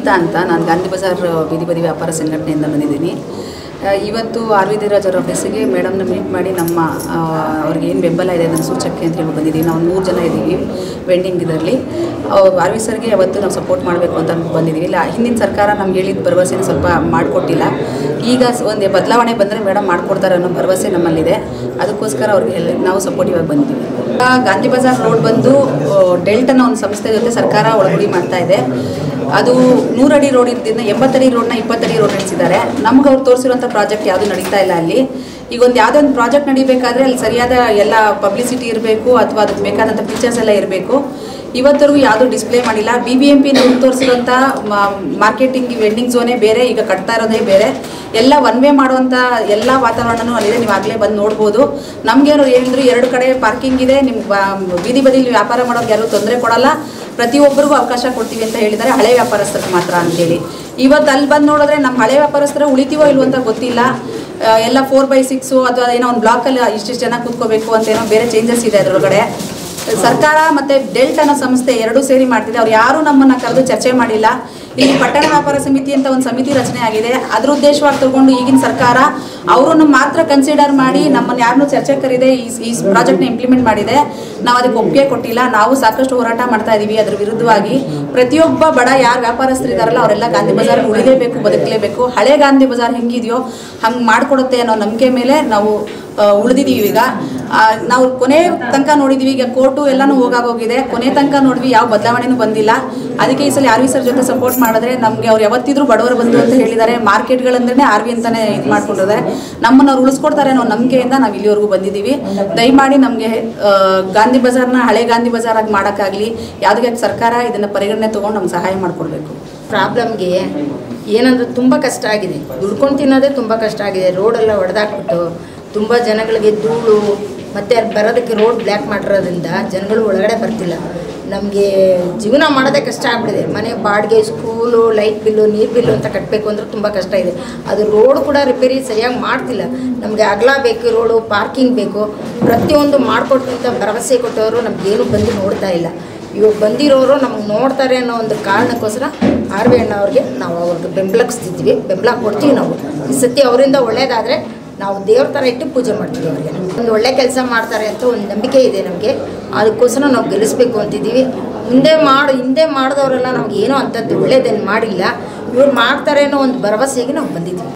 ಗೀತಾ ಅಂತ ನಾನು ಗಾಂಧಿ ಬಜಾರ್ ಬೀದಿ ಬದಿ ವ್ಯಾಪಾರ ಸಂಘಟನೆಯಿಂದ ಬಂದಿದ್ದೀನಿ ಆ, ಇವತ್ತು ಆರ್ ವಿ ದೇವರಾಜ್ ಅವ್ರ ಆಫೀಸಿಗೆ ಮೇಡಮ್ನ ಮೀಟ್ ಮಾಡಿ ನಮ್ಮ ಆ, ಅವ್ರಿಗೆ ಏನು ಬೆಂಬಲ ಇದೆ ಅದನ್ನು ಸೂಚಕ್ಕೆ ಅಂತ ಹೇಳಿ ಬಂದಿದ್ದೀವಿ ನಾವು ಮೂರು ಜನ ಇದ್ದೀವಿ ವೆಂಡಿಂಗ್ ಇದರಲ್ಲಿ ಆರ್ ವಿ ಸರ್ಗೆ ಅವತ್ತು ನಾವು ಸಪೋರ್ಟ್ ಮಾಡಬೇಕು ಅಂತ ಬಂದಿದ್ದೀವಿ ಇಲ್ಲ ಹಿಂದಿನ ಸರ್ಕಾರ ನಮ್ಗೆ ಹೇಳಿದ ಭರವಸೆನ ಸ್ವಲ್ಪ ಮಾಡಿಕೊಟ್ಟಿಲ್ಲ ಈಗ ಸ- ಒಂದು ಬದಲಾವಣೆ ಬಂದರೆ ಮೇಡಮ್ ಮಾಡಿಕೊಡ್ತಾರೆ ಅನ್ನೋ ಭರವಸೆ ನಮ್ಮಲ್ಲಿದೆ ಅದಕ್ಕೋಸ್ಕರ ಅವ್ರಿಗೆ ಎಲ್ಲ ನಾವು ಸಪೋರ್ಟಿವ್ ಆಗಿ ಬಂದಿದ್ದೀವಿ ಈಗ ಗಾಂಧಿ ಬಜಾರ್ ರೋಡ್ ಬಂದು ಆ, ಡೆಲ್ಟ್ ಅನ್ನೋ ಒಂದು ಸಂಸ್ಥೆ ಜೊತೆ ಸರ್ಕಾರ ಒಳಗೂಡಿ ಮಾಡ್ತಾ ಇದೆ ಅದು ನೂರಡಿ ರೋಡ್ ಇದ್ದಿಂದ ಎಂಬತ್ತಡಿ ರೋಡ್ನ ಇಪ್ಪತ್ತಡಿ ರೋಡ್ ನಡೆಸಿದ್ದಾರೆ ನಮ್ಗೆ ಅವ್ರು ತೋರಿಸಿರುವಂಥ ಪ್ರಾಜೆಕ್ಟ್ ಯಾವುದು ನಡೀತಾ ಇಲ್ಲ ಅಲ್ಲಿ ಈಗ ಒಂದು ಯಾವುದೇ ಒಂದು ಪ್ರಾಜೆಕ್ಟ್ ನಡಿಬೇಕಾದ್ರೆ ಅಲ್ಲಿ ಸರಿಯಾದ ಎಲ್ಲ ಪಬ್ಲಿಸಿಟಿ ಇರಬೇಕು ಅಥವಾ ಅದಕ್ಕೆ ಬೇಕಾದಂಥ ಫೀಚರ್ಸ್ ಎಲ್ಲ ಇರಬೇಕು ಇವತ್ತರೆಗೂ ಯಾವುದೂ ಡಿಸ್ಪ್ಲೇ ಮಾಡಿಲ್ಲ ಬಿ ಬಿ ಎಂ ಪಿ ನಮ್ಗೆ ತೋರಿಸಿರೋಂಥ ಮಾರ್ಕೆಟಿಂಗ್ ವೆಂಡಿಂಗ್ ಝೋನೇ ಬೇರೆ ಈಗ ಕಟ್ತಾ ಇರೋದೇ ಬೇರೆ ಎಲ್ಲ ಒನ್ ವೇ ಮಾಡುವಂಥ ಎಲ್ಲ ವಾತಾವರಣನೂ ಅಲ್ಲಿದೆ ನೀವು ಆಗಲೇ ಬಂದು ನೋಡ್ಬೋದು ನಮಗೇನು ಹೇಳಿದ್ರು ಎರಡು ಕಡೆ ಪಾರ್ಕಿಂಗ್ ಇದೆ ನಿಮ್ಮ ಬೀದಿ ಬದಿಲಿ ವ್ಯಾಪಾರ ಮಾಡೋರಿಗೆ ಯಾರೂ ತೊಂದರೆ ಕೊಡಲ್ಲ ಪ್ರತಿಯೊಬ್ಬರಿಗೂ ಅವಕಾಶ ಕೊಡ್ತೀವಿ ಅಂತ ಹೇಳಿದ್ದಾರೆ ಹಳೆ ವ್ಯಾಪಾರಸ್ಥರಿಗೆ ಮಾತ್ರ ಅಂತೇಳಿ ಇವತ್ತು ಅಲ್ಲಿ ಬಂದು ನೋಡಿದ್ರೆ ನಮ್ಮ ಹಳೆ ವ್ಯಾಪಾರಸ್ಥರು ಉಳಿತೀವೋ ಇಲ್ವೋ ಅಂತ ಗೊತ್ತಿಲ್ಲ ಆ, ಎಲ್ಲ ಫೋರ್ ಬೈ ಸಿಕ್ಸು ಅಥವಾ ಏನೋ ಒಂದು ಬ್ಲಾಕಲ್ಲಿ ಇಷ್ಟಿಷ್ಟು ಜನ ಕೂತ್ಕೋಬೇಕು ಅಂತ ಏನೋ ಬೇರೆ ಚೇಂಜಸ್ ಇದೆ ಅದರೊಳಗಡೆ ಸರ್ಕಾರ ಮತ್ತು ಡೆಲ್ಟ್ ಅನ್ನೋ ಸಂಸ್ಥೆ ಎರಡೂ ಸೇರಿ ಮಾಡ್ತಿದೆ ಅವ್ರು ಯಾರೂ ನಮ್ಮನ್ನು ಕರೆದು ಚರ್ಚೆ ಮಾಡಿಲ್ಲ ಇಲ್ಲಿ ಪಟ್ಟಣ ವ್ಯಾಪಾರ ಸಮಿತಿ ಅಂತ ಒಂದು ಸಮಿತಿ ರಚನೆ ಆಗಿದೆ ಅದ್ರ ಉದ್ದೇಶವಾಗಿ ತಗೊಂಡು ಈಗಿನ ಸರ್ಕಾರ ಅವರನ್ನು ಮಾತ್ರ ಕನ್ಸಿಡರ್ ಮಾಡಿ ನಮ್ಮನ್ನು ಯಾರನ್ನೂ ಚರ್ಚೆ ಕರೀದೆ ಈ ಈ ಪ್ರಾಜೆಕ್ಟ್ನ ಇಂಪ್ಲಿಮೆಂಟ್ ಮಾಡಿದೆ ನಾವು ಅದಕ್ಕೆ ಒಪ್ಪಿಗೆ ಕೊಟ್ಟಿಲ್ಲ ನಾವು ಸಾಕಷ್ಟು ಹೋರಾಟ ಮಾಡ್ತಾ ಇದ್ದೀವಿ ಅದ್ರ ವಿರುದ್ಧವಾಗಿ ಪ್ರತಿಯೊಬ್ಬ ಬಡ ಯಾರು ವ್ಯಾಪಾರಸ್ಥರಿದಾರಲ್ಲ ಅವರೆಲ್ಲ ಗಾಂಧಿ ಬಜಾರ್ ಉಳಿಲೇಬೇಕು ಬದುಕಲೇಬೇಕು ಹಳೆ ಗಾಂಧಿ ಬಜಾರ್ ಹೆಂಗಿದೆಯೋ ಹಂಗೆ ಮಾಡಿಕೊಡುತ್ತೆ ಅನ್ನೋ ನಂಬಿಕೆ ಮೇಲೆ ನಾವು ಆ, ಉಳಿದಿದ್ದೀವಿ ಈಗ ಆ, ನಾವು ಕೊನೆ ತನಕ ನೋಡಿದ್ದೀವಿ ಈಗ ಕೋರ್ಟು ಎಲ್ಲನೂ ಹೋಗಾಗೋಗಿದೆ ಕೊನೆ ತನಕ ನೋಡಿದ್ವಿ ಯಾವ ಬದಲಾವಣೆನೂ ಬಂದಿಲ್ಲ ಅದಕ್ಕೆ ಈ ಸಲ ಆರ್ ವಿ ಸರ್ ಜೊತೆ ಸಪೋರ್ಟ್ ಮಾಡಿದ್ರೆ ನಮಗೆ ಅವ್ರು ಯಾವತ್ತಿದ್ರೂ ಬಡವರು ಬಂದು ಅಂತ ಹೇಳಿದ್ದಾರೆ ಮಾರ್ಕೆಟ್ಗಳಂದ್ರೆ ಆರ್ ವಿ ಅಂತಾನೆ ಇದು ಮಾಡ್ಕೊಂಡಿದ್ದಾರೆ ನಮ್ಮನ್ನು ಅವ್ರು ಉಳಿಸ್ಕೊಡ್ತಾರೆ ಅನ್ನೋ ನಂಬಿಕೆಯಿಂದ ನಾವು ಇಲ್ಲಿವರೆಗೂ ಬಂದಿದ್ದೀವಿ ದಯಮಾಡಿ ನಮಗೆ ಗಾಂಧಿ ಬಜಾರ್ನ ಹಳೆ ಗಾಂಧಿ ಬಜಾರ್ ಆಗಿ ಮಾಡೋಕ್ಕಾಗಲಿ ಯಾವುದಕ್ಕೆ ಸರ್ಕಾರ ಇದನ್ನು ಪರಿಗಣನೆ ತೊಗೊಂಡು ನಮ್ಗೆ ಸಹಾಯ ಮಾಡಿಕೊಡ್ಬೇಕು ಪ್ರಾಬ್ಲಮ್ಗೆ ಏನಂದ್ರೆ ತುಂಬ ಕಷ್ಟ ಆಗಿದೆ ದುಡ್ಕೊಂಡು ತಿನ್ನೋದೇ ತುಂಬ ಕಷ್ಟ ಆಗಿದೆ ರೋಡೆಲ್ಲ ಹೊಡೆದಾಕ್ಬಿಟ್ಟು ತುಂಬ ಜನಗಳಿಗೆ ಧೂಳು ಮತ್ತು ಅಲ್ಲಿ ಬರೋದಕ್ಕೆ ರೋಡ್ ಬ್ಲ್ಯಾಕ್ ಮಾಡಿರೋದ್ರಿಂದ ಜನಗಳು ಒಳಗಡೆ ಬರ್ತಿಲ್ಲ ನಮಗೆ ಜೀವನ ಮಾಡೋದೇ ಕಷ್ಟ ಆಗ್ಬಿಟ್ಟಿದೆ ಮನೆ ಬಾಡಿಗೆ ಸ್ಕೂಲು ಲೈಟ್ ಬಿಲ್ಲು ನೀರು ಬಿಲ್ಲು ಅಂತ ಕಟ್ಟಬೇಕು ಅಂದ್ರೆ ತುಂಬ ಕಷ್ಟ ಇದೆ ಅದು ರೋಡ್ ಕೂಡ ರಿಪೇರಿ ಸರಿಯಾಗಿ ಮಾಡ್ತಿಲ್ಲ ನಮಗೆ ಅಗಲ ಬೇಕು ರೋಡು ಪಾರ್ಕಿಂಗ್ ಬೇಕು ಪ್ರತಿಯೊಂದು ಮಾಡಿಕೊಡ್ತೀವಿ ಅಂತ ಭರವಸೆ ಕೊಟ್ಟವರು ನಮಗೇನು ಬಂದು ನೋಡ್ತಾ ಇಲ್ಲ ಇವಾಗ ಬಂದಿರೋರು ನಮಗೆ ನೋಡ್ತಾರೆ ಅನ್ನೋ ಒಂದು ಕಾರಣಕ್ಕೋಸ್ಕರ ಆರ್ ವಿ ಅಣ್ಣವ್ರಿಗೆ ನಾವು ಅವ್ರಿಗೆ ಬೆಂಬಲಿಸ್ತಿದ್ವಿ ಬೆಂಬಲ ಕೊಡ್ತೀವಿ ನಾವು ಈ ಸತಿ ಅವರಿಂದ ಒಳ್ಳೇದಾದರೆ ನಾವು ದೇವ್ರ ಥರ ಇಟ್ಟು ಪೂಜೆ ಮಾಡ್ತೀವಿ ಅವ್ರಿಗೆ ಒಂದು ಒಳ್ಳೆ ಕೆಲಸ ಮಾಡ್ತಾರೆ ಅಂತ ಒಂದು ನಂಬಿಕೆ ಇದೆ ನಮಗೆ ಅದಕ್ಕೋಸ್ಕರ ನಾವು ಗೆಲ್ಲಿಸ್ಬೇಕು ಅಂತಿದ್ದೀವಿ ಮುಂದೆ ಮಾಡಿ ಹಿಂದೆ ಮಾಡಿದವರೆಲ್ಲ ನಮ್ಗೆ ಏನೋ ಅಂಥದ್ದು ಒಳ್ಳೇದೇನು ಮಾಡಿಲ್ಲ ಇವ್ರು ಮಾಡ್ತಾರೆ ಅನ್ನೋ ಒಂದು ಭರವಸೆಗೆ ನಾವು ಬಂದಿದ್ದೀವಿ